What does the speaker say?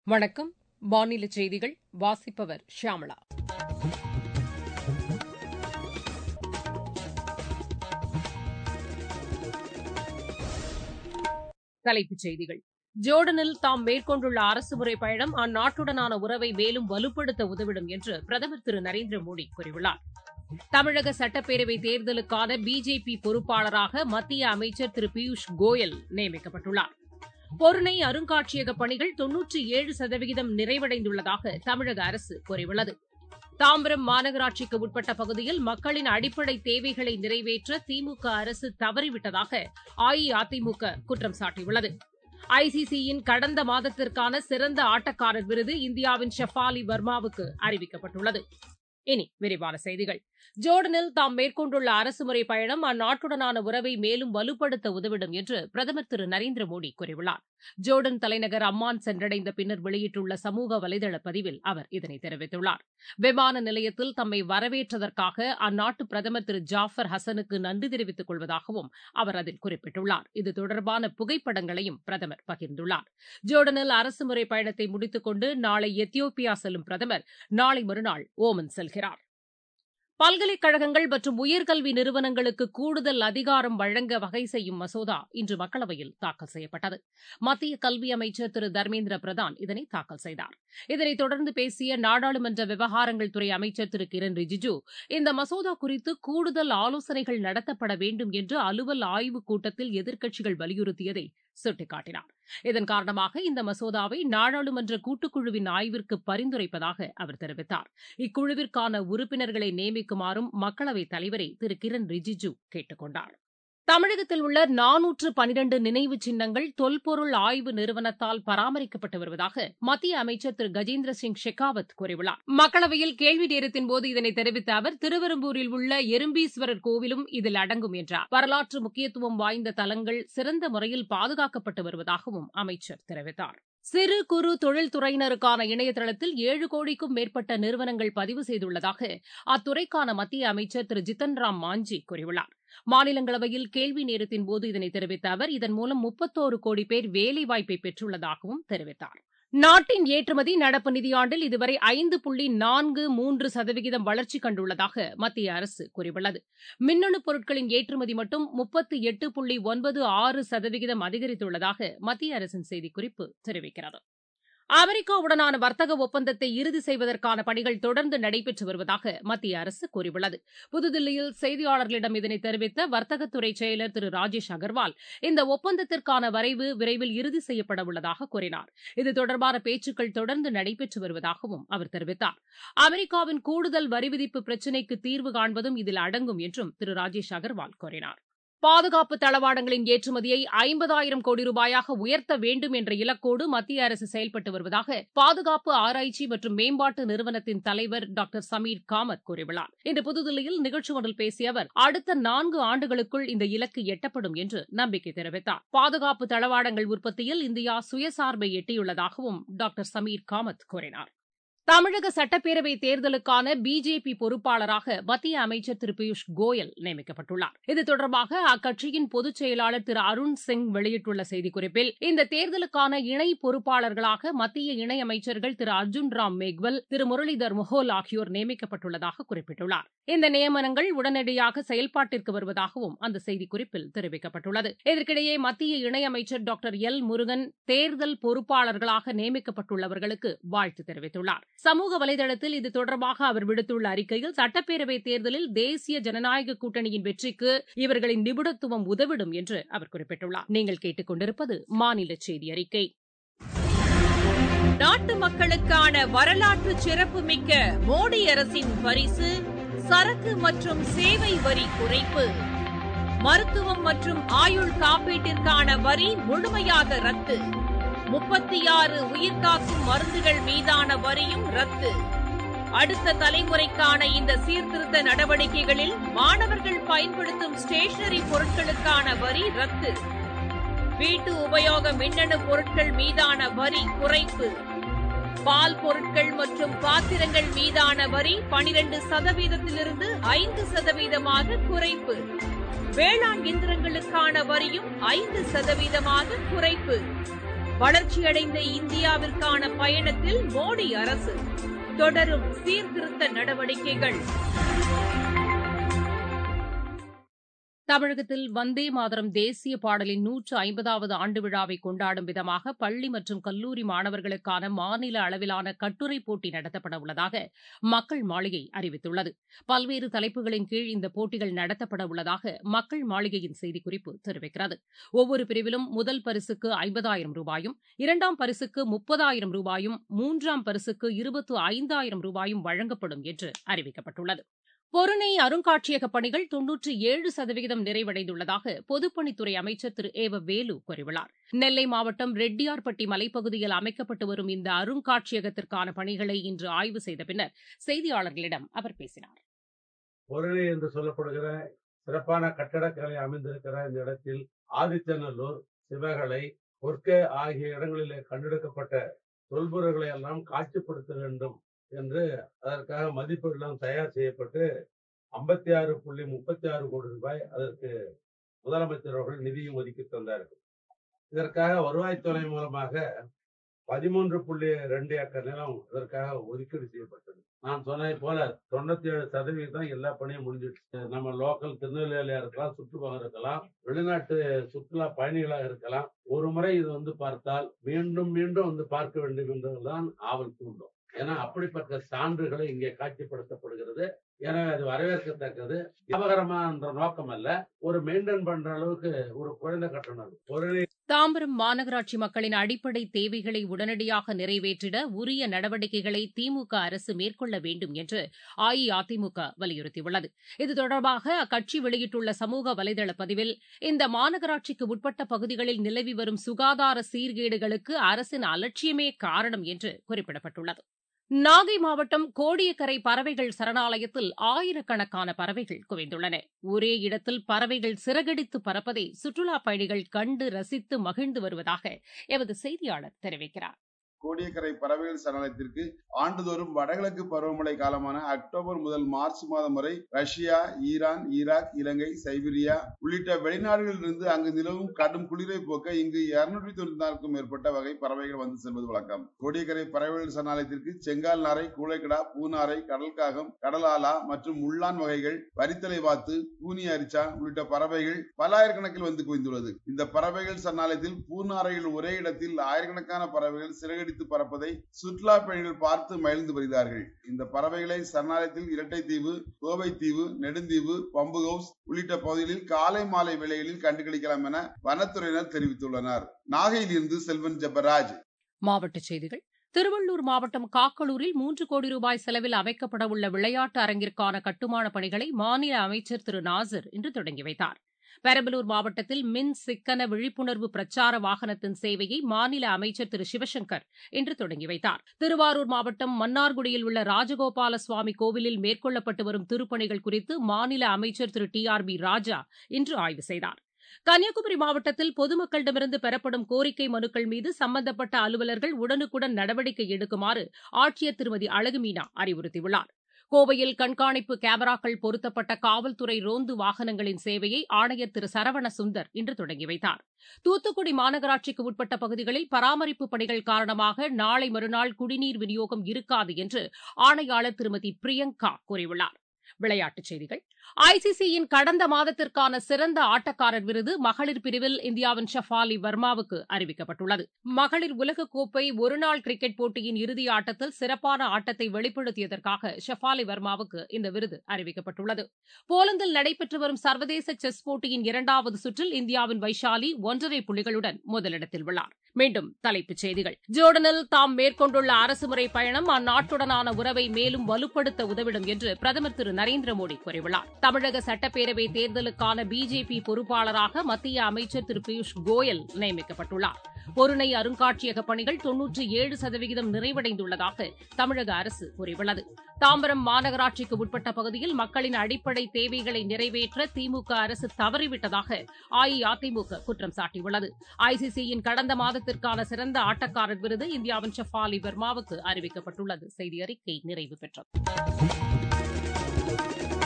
வணக்கம் மாநில செய்திகள் வாசிப்பவர் ஷியாமளா தலைப்புச் செய்திகள் ஜோர்டனில் தாம் மேற்கொண்டுள்ள அரசுமுறை பயணம் அந்நாட்டுடனான உறவை மேலும் வலுப்படுத்த உதவிடும் என்று பிரதமர் திரு நரேந்திர மோடி கூறியுள்ளார் தமிழக சட்டப்பேரவை தேர்தலுக்கான பிஜேபி பொறுப்பாளராக மத்திய அமைச்சர் திரு பியூஷ் கோயல் நியமிக்கப்பட்டுள்ளார் பொருணை அருங்காட்சியக பணிகள் தொன்னூற்றி ஏழு சதவிகிதம் நிறைவடைந்துள்ளதாக தமிழக அரசு கூறியுள்ளது தாம்பரம் மாநகராட்சிக்கு உட்பட்ட பகுதியில் மக்களின் அடிப்படை தேவைகளை நிறைவேற்ற திமுக அரசு தவறிவிட்டதாக அஇஅதிமுக குற்றம் சாட்டியுள்ளது ஐசிசியின் கடந்த மாதத்திற்கான சிறந்த ஆட்டக்காரர் விருது இந்தியாவின் ஷெஃபாலி வர்மாவுக்கு அறிவிக்கப்பட்டுள்ளது இனி விரிவான செய்திகள் ஜோர்டனில் தாம் மேற்கொண்டுள்ள அரசுமுறை பயணம் அந்நாட்டுடனான உறவை மேலும் வலுப்படுத்த உதவிடும் என்று பிரதமர் திரு நரேந்திர மோடி கூறியுள்ளார் ஜோர்டன் தலைநகர் அம்மான் சென்றடைந்த பின்னர் வெளியிட்டுள்ள சமூக வலைதள பதிவில் அவர் இதனை தெரிவித்துள்ளார் விமான நிலையத்தில் தம்மை வரவேற்றதற்காக அந்நாட்டு பிரதமர் திரு ஜாஃபர் ஹசனுக்கு நன்றி தெரிவித்துக் கொள்வதாகவும் அவர் அதில் குறிப்பிட்டுள்ளார் இது தொடர்பான புகைப்படங்களையும் பிரதமர் பகிர்ந்துள்ளார் ஜோர்டனில் அரசுமுறை பயணத்தை முடித்துக் கொண்டு நாளை எத்தியோப்பியா செல்லும் பிரதமர் நாளை மறுநாள் ஓமன் செல்கிறார் பல்கலைக்கழகங்கள் மற்றும் உயர்கல்வி நிறுவனங்களுக்கு கூடுதல் அதிகாரம் வழங்க வகை செய்யும் மசோதா இன்று மக்களவையில் தாக்கல் செய்யப்பட்டது மத்திய கல்வி அமைச்சர் திரு தர்மேந்திர பிரதான் இதனை தாக்கல் செய்தார் இதனைத் தொடர்ந்து பேசிய நாடாளுமன்ற விவகாரங்கள் துறை அமைச்சர் திரு கிரண் ரிஜிஜு இந்த மசோதா குறித்து கூடுதல் ஆலோசனைகள் நடத்தப்பட வேண்டும் என்று அலுவல் ஆய்வுக் கூட்டத்தில் எதிர்க்கட்சிகள் வலியுறுத்தியதை சுட்டிக்காட்டினார் இதன் காரணமாக இந்த மசோதாவை நாடாளுமன்ற கூட்டுக்குழுவின் ஆய்விற்கு பரிந்துரைப்பதாக அவர் தெரிவித்தார் இக்குழுவிற்கான உறுப்பினர்களை நியமிக்குமாறும் மக்களவைத் தலைவரை திரு கிரண் ரிஜிஜு கேட்டுக் கொண்டார் தமிழகத்தில் உள்ள நானூற்று பனிரண்டு நினைவு சின்னங்கள் தொல்பொருள் ஆய்வு நிறுவனத்தால் பராமரிக்கப்பட்டு வருவதாக மத்திய அமைச்சர் திரு கஜேந்திர சிங் ஷெகாவத் கூறியுள்ளார் மக்களவையில் கேள்வி நேரத்தின்போது இதனை தெரிவித்த அவர் திருவெரும்பூரில் உள்ள எறும்பீஸ்வரர் கோவிலும் இதில் அடங்கும் என்றார் வரலாற்று முக்கியத்துவம் வாய்ந்த தலங்கள் சிறந்த முறையில் பாதுகாக்கப்பட்டு வருவதாகவும் அமைச்சர் தெரிவித்தார் சிறு குறு தொழில்துறையினருக்கான இணையதளத்தில் ஏழு கோடிக்கும் மேற்பட்ட நிறுவனங்கள் பதிவு செய்துள்ளதாக அத்துறைக்கான மத்திய அமைச்சர் திரு ஜித்தன் ராம் மாஞ்சி கூறியுள்ளார் மாநிலங்களவையில் கேள்வி நேரத்தின்போது இதனை தெரிவித்த அவர் இதன் மூலம் முப்பத்தோரு கோடி பேர் வேலைவாய்ப்பை பெற்றுள்ளதாகவும் தெரிவித்தார் நாட்டின் ஏற்றுமதி நடப்பு நிதியாண்டில் இதுவரை ஐந்து புள்ளி நான்கு மூன்று சதவிகிதம் வளர்ச்சி கண்டுள்ளதாக மத்திய அரசு கூறியுள்ளது மின்னணு பொருட்களின் ஏற்றுமதி மட்டும் முப்பத்தி எட்டு புள்ளி ஒன்பது ஆறு சதவிகிதம் அதிகரித்துள்ளதாக மத்திய அரசின் செய்திக்குறிப்பு தெரிவிக்கிறது அமெரிக்காவுடனான வர்த்தக ஒப்பந்தத்தை இறுதி செய்வதற்கான பணிகள் தொடர்ந்து நடைபெற்று வருவதாக மத்திய அரசு கூறியுள்ளது புதுதில்லியில் செய்தியாளர்களிடம் இதனை தெரிவித்த வர்த்தகத்துறை செயலர் திரு ராஜேஷ் அகர்வால் இந்த ஒப்பந்தத்திற்கான வரைவு விரைவில் இறுதி செய்யப்பட உள்ளதாக கூறினார் இது தொடர்பான பேச்சுக்கள் தொடர்ந்து நடைபெற்று வருவதாகவும் அவர் தெரிவித்தார் அமெரிக்காவின் கூடுதல் வரி விதிப்பு பிரச்சினைக்கு தீர்வு காண்பதும் இதில் அடங்கும் என்றும் திரு ராஜேஷ் அகர்வால் கூறினார் பாதுகாப்பு தளவாடங்களின் ஏற்றுமதியை ஐம்பதாயிரம் கோடி ரூபாயாக உயர்த்த வேண்டும் என்ற இலக்கோடு மத்திய அரசு செயல்பட்டு வருவதாக பாதுகாப்பு ஆராய்ச்சி மற்றும் மேம்பாட்டு நிறுவனத்தின் தலைவர் டாக்டர் சமீர் காமத் கூறியுள்ளார் இன்று புதுதில்லியில் நிகழ்ச்சி ஒன்றில் பேசிய அவர் அடுத்த நான்கு ஆண்டுகளுக்குள் இந்த இலக்கு எட்டப்படும் என்று நம்பிக்கை தெரிவித்தார் பாதுகாப்பு தளவாடங்கள் உற்பத்தியில் இந்தியா சுயசார்பை எட்டியுள்ளதாகவும் டாக்டர் சமீர் காமத் கூறினார் தமிழக சட்டப்பேரவை தேர்தலுக்கான பிஜேபி பொறுப்பாளராக மத்திய அமைச்சர் திரு பியூஷ் கோயல் நியமிக்கப்பட்டுள்ளார் இது தொடர்பாக அக்கட்சியின் பொதுச் செயலாளர் திரு அருண் சிங் வெளியிட்டுள்ள செய்திக்குறிப்பில் இந்த தேர்தலுக்கான இணை பொறுப்பாளர்களாக மத்திய இணையமைச்சர்கள் திரு அர்ஜுன் ராம் மேக்வல் திரு முரளிதர் மொஹோல் ஆகியோர் நியமிக்கப்பட்டுள்ளதாக குறிப்பிட்டுள்ளார் இந்த நியமனங்கள் உடனடியாக செயல்பாட்டிற்கு வருவதாகவும் அந்த செய்திக்குறிப்பில் தெரிவிக்கப்பட்டுள்ளது இதற்கிடையே மத்திய இணையமைச்சர் டாக்டர் எல் முருகன் தேர்தல் பொறுப்பாளர்களாக நியமிக்கப்பட்டுள்ளவர்களுக்கு வாழ்த்து தெரிவித்துள்ளார் சமூக வலைதளத்தில் இது தொடர்பாக அவர் விடுத்துள்ள அறிக்கையில் சட்டப்பேரவை தேர்தலில் தேசிய ஜனநாயக கூட்டணியின் வெற்றிக்கு இவர்களின் நிபுணத்துவம் உதவிடும் என்று அவர் குறிப்பிட்டுள்ளார் நீங்கள் கேட்டுக் கொண்டிருப்பது மாநில செய்தி அறிக்கை நாட்டு மக்களுக்கான வரலாற்று சிறப்புமிக்க மோடி அரசின் பரிசு சரக்கு மற்றும் சேவை வரி குறைப்பு மருத்துவம் மற்றும் ஆயுள் காப்பீட்டிற்கான வரி முழுமையாக ரத்து முப்பத்தி ஆறு உயிர்காக்கும் மருந்துகள் மீதான வரியும் ரத்து அடுத்த தலைமுறைக்கான இந்த சீர்திருத்த நடவடிக்கைகளில் மாணவர்கள் பயன்படுத்தும் ஸ்டேஷனரி பொருட்களுக்கான வரி ரத்து வீட்டு உபயோக மின்னணு பொருட்கள் மீதான வரி குறைப்பு பால் பொருட்கள் மற்றும் பாத்திரங்கள் மீதான வரி பனிரெண்டு சதவீதத்திலிருந்து ஐந்து சதவீதமாக குறைப்பு வேளாண் இயந்திரங்களுக்கான வரியும் ஐந்து சதவீதமாக குறைப்பு வளர்ச்சியடைந்த இந்தியாவிற்கான பயணத்தில் மோடி அரசு தொடரும் சீர்திருத்த நடவடிக்கைகள் தமிழகத்தில் வந்தே மாதரம் தேசிய பாடலின் நூற்று ஐம்பதாவது ஆண்டு விழாவை கொண்டாடும் விதமாக பள்ளி மற்றும் கல்லூரி மாணவர்களுக்கான மாநில அளவிலான கட்டுரை போட்டி நடத்தப்பட உள்ளதாக மக்கள் மாளிகை அறிவித்துள்ளது பல்வேறு தலைப்புகளின் கீழ் இந்த போட்டிகள் நடத்தப்பட உள்ளதாக மக்கள் மாளிகையின் செய்திக்குறிப்பு தெரிவிக்கிறது ஒவ்வொரு பிரிவிலும் முதல் பரிசுக்கு ஐம்பதாயிரம் ரூபாயும் இரண்டாம் பரிசுக்கு முப்பதாயிரம் ரூபாயும் மூன்றாம் பரிசுக்கு இருபத்து ஐந்தாயிரம் ரூபாயும் வழங்கப்படும் என்று அறிவிக்கப்பட்டுள்ளது பொருணை அருங்காட்சியக பணிகள் தொன்னூற்றி ஏழு சதவிகிதம் நிறைவடைந்துள்ளதாக பொதுப்பணித்துறை அமைச்சர் திரு ஏ வ வேலு கூறியுள்ளார் நெல்லை மாவட்டம் ரெட்டியார்பட்டி மலைப்பகுதியில் அமைக்கப்பட்டு வரும் இந்த அருங்காட்சியகத்திற்கான பணிகளை இன்று ஆய்வு செய்த பின்னர் செய்தியாளர்களிடம் அவர் பேசினார் பொருளை என்று சொல்லப்படுகிற சிறப்பான கட்டடக்கலை அமைந்திருக்கிற இந்த இடத்தில் ஆதிச்சநல்லூர் சிவகலை பொற்கை ஆகிய இடங்களிலே கண்டெடுக்கப்பட்ட தொல்பொருள்களை எல்லாம் காட்சிப்படுத்த வேண்டும் என்று அதற்காக மதிப்பீடுலாம் தயார் செய்யப்பட்டு ஐம்பத்தி ஆறு புள்ளி முப்பத்தி ஆறு கோடி ரூபாய் அதற்கு முதலமைச்சர் அவர்கள் நிதியும் ஒதுக்கி தந்தார்கள் இதற்காக வருவாய்த்துறை மூலமாக பதிமூன்று புள்ளி ரெண்டு ஏக்கர் நிலம் இதற்காக ஒதுக்கீடு செய்யப்பட்டது நான் சொன்னதை போல தொண்ணூத்தி ஏழு சதவீதம் எல்லா பணியும் முடிஞ்சிடுச்சு நம்ம லோக்கல் திருநெல்வேலியா இருக்கலாம் சுற்றுப்பாக இருக்கலாம் வெளிநாட்டு சுற்றுலா பயணிகளாக இருக்கலாம் ஒரு முறை இது வந்து பார்த்தால் மீண்டும் மீண்டும் வந்து பார்க்க வேண்டும் என்பதுதான் ஆவல் தூண்டும் ஏன்னா அப்படிப்பட்ட சான்றுகளை இங்கே காட்சிப்படுத்தப்படுகிறது எனவே அது வரவேற்கத்தக்கது லாபகரமா என்ற நோக்கம் அல்ல ஒரு மெயின்டைன் பண்ற அளவுக்கு ஒரு குறைந்த கட்டணம் பொருளை தாம்பரம் மாநகராட்சி மக்களின் அடிப்படை தேவைகளை உடனடியாக நிறைவேற்றிட உரிய நடவடிக்கைகளை திமுக அரசு மேற்கொள்ள வேண்டும் என்று அஇஅதிமுக வலியுறுத்தியுள்ளது இது தொடர்பாக அக்கட்சி வெளியிட்டுள்ள சமூக வலைதள பதிவில் இந்த மாநகராட்சிக்கு உட்பட்ட பகுதிகளில் நிலவி வரும் சுகாதார சீர்கேடுகளுக்கு அரசின் அலட்சியமே காரணம் என்று குறிப்பிடப்பட்டுள்ளது நாகை மாவட்டம் கோடியக்கரை பறவைகள் சரணாலயத்தில் ஆயிரக்கணக்கான பறவைகள் குவிந்துள்ளன ஒரே இடத்தில் பறவைகள் சிறகடித்து பறப்பதை சுற்றுலாப் பயணிகள் கண்டு ரசித்து மகிழ்ந்து வருவதாக எமது செய்தியாளர் தெரிவிக்கிறார் கோடியக்கரை பறவைகள் சரணாலயத்திற்கு ஆண்டுதோறும் வடகிழக்கு பருவமழை காலமான அக்டோபர் முதல் மார்ச் மாதம் வரை Russia Iran Iraq Ilangai Siberia உள்ளிட்ட வெளிநாடுகளிலிருந்து அங்கு நிலவும் கடும் குளிரை போக்க இங்கு இருநூற்றி தொண்ணூத்தி நான்கும் மேற்பட்ட வகை பறவைகள் வந்து செல்வது வழக்கம் கோடியக்கரை பறவைகள் சரணாலயத்திற்கு செங்கால் நாரை கூளைக்கடா பூநாரை கடல்காகம் கடலாலா மற்றும் உள்ளான் வகைகள் வரித்தலை வாத்து கூனி அரிச்சான் உள்ளிட்ட பறவைகள் பல்லாயிரக்கணக்கில் வந்து குவிந்துள்ளது இந்த பறவைகள் சரணாலயத்தில் பூநாரையில் ஒரே இடத்தில் ஆயிரக்கணக்கான பறவைகள் சிறகடி பிடித்து பறப்பதை சுற்றுலா பயணிகள் பார்த்து மகிழ்ந்து வருகிறார்கள் இந்த பறவைகளை சரணாலயத்தில் இரட்டை தீவு கோவை தீவு நெடுந்தீவு பம்பு ஹவுஸ் உள்ளிட்ட பகுதிகளில் காலை மாலை வேளைகளில் கண்டுகளிக்கலாம் என வனத்துறையினர் தெரிவித்துள்ளனர் நாகையில் இருந்து செல்வன் ஜெபராஜ் மாவட்டச் செய்திகள் திருவள்ளூர் மாவட்டம் காக்கலூரில் மூன்று கோடி ரூபாய் செலவில் அமைக்கப்பட உள்ள விளையாட்டு அரங்கிற்கான கட்டுமான பணிகளை மாநில அமைச்சர் திரு நாசர் இன்று தொடங்கி வைத்தார் பெரம்பலூர் மாவட்டத்தில் மின் சிக்கன விழிப்புணர்வு பிரச்சார வாகனத்தின் சேவையை மாநில அமைச்சர் திரு சிவசங்கர் இன்று தொடங்கி வைத்தார் திருவாரூர் மாவட்டம் மன்னார்குடியில் உள்ள ராஜகோபால சுவாமி கோவிலில் மேற்கொள்ளப்பட்டு வரும் திருப்பணிகள் குறித்து மாநில அமைச்சர் Thiru T R B Raja இன்று ஆய்வு செய்தார் கன்னியாகுமரி மாவட்டத்தில் பொதுமக்களிடமிருந்து பெறப்படும் கோரிக்கை மனுக்கள் மீது சம்பந்தப்பட்ட அலுவலர்கள் உடனுக்குடன் நடவடிக்கை எடுக்குமாறு ஆட்சியர் திருமதி அழகுமீனா அறிவுறுத்தியுள்ளார் கோவையில் கண்காணிப்பு கேமராக்கள் பொருத்தப்பட்ட காவல்துறை ரோந்து வாகனங்களின் சேவையை ஆணையர் திரு சரவண சுந்தர் இன்று தொடங்கி வைத்தார் தூத்துக்குடி மாநகராட்சிக்கு உட்பட்ட பகுதிகளில் பராமரிப்பு பணிகள் காரணமாக நாளை மறுநாள் குடிநீர் விநியோகம் இருக்காது என்று ஆணையாளர் திருமதி பிரியங்கா கூறியுள்ளார் விளையாட்டுச் செய்திகள் ஐசிசியின் கடந்த மாதத்திற்கான சிறந்த ஆட்டக்காரர் விருது மகளிர் பிரிவில் இந்தியாவின் ஷஃபாலி வர்மாவுக்கு அறிவிக்கப்பட்டுள்ளது மகளிர் உலகக்கோப்பை ஒருநாள் கிரிக்கெட் போட்டியின் இறுதி ஆட்டத்தில் சிறப்பான ஆட்டத்தை வெளிப்படுத்தியதற்காக ஷஃபாலி வர்மாவுக்கு இந்த விருது அறிவிக்கப்பட்டுள்ளது போலந்தில் நடைபெற்று வரும் சர்வதேச செஸ் போட்டியின் இரண்டாவது சுற்றில் இந்தியாவின் வைஷாலி ஒன்றரை புள்ளிகளுடன் முதலிடத்தில் உள்ளார் மீண்டும் தலைப்புச் செய்திகள் ஜோர்டனில் தாம் மேற்கொண்டுள்ள அரசுமுறை பயணம் அந்நாட்டுடனான உறவை மேலும் வலுப்படுத்த உதவிடும் என்று பிரதமர் திரு நரேந்திர மோடி கூறியுள்ளார் தமிழக சட்டப்பேரவை தேர்தலுக்கான பிஜேபி பொறுப்பாளராக மத்திய அமைச்சர் திரு பியூஷ் கோயல் நியமிக்கப்பட்டுள்ளார் பொருணை அருங்காட்சியக பணிகள் தொன்னூற்றி ஏழு சதவிகிதம் நிறைவடைந்துள்ளதாக தமிழக அரசு கூறியுள்ளது தாம்பரம் மாநகராட்சிக்கு உட்பட்ட பகுதியில் மக்களின் அடிப்படை தேவைகளை நிறைவேற்ற திமுக அரசு தவறிவிட்டதாக அஇஅதிமுக குற்றம் சாட்டியுள்ளது ஐசிசியின் கடந்த மாதத்திற்கான சிறந்த ஆட்டக்காரர் விருது இந்தியாவின் ஷஃபாலி வர்மாவுக்கு அறிவிக்கப்பட்டுள்ளது செய்தி அறிக்கை நிறைவு பெற்றது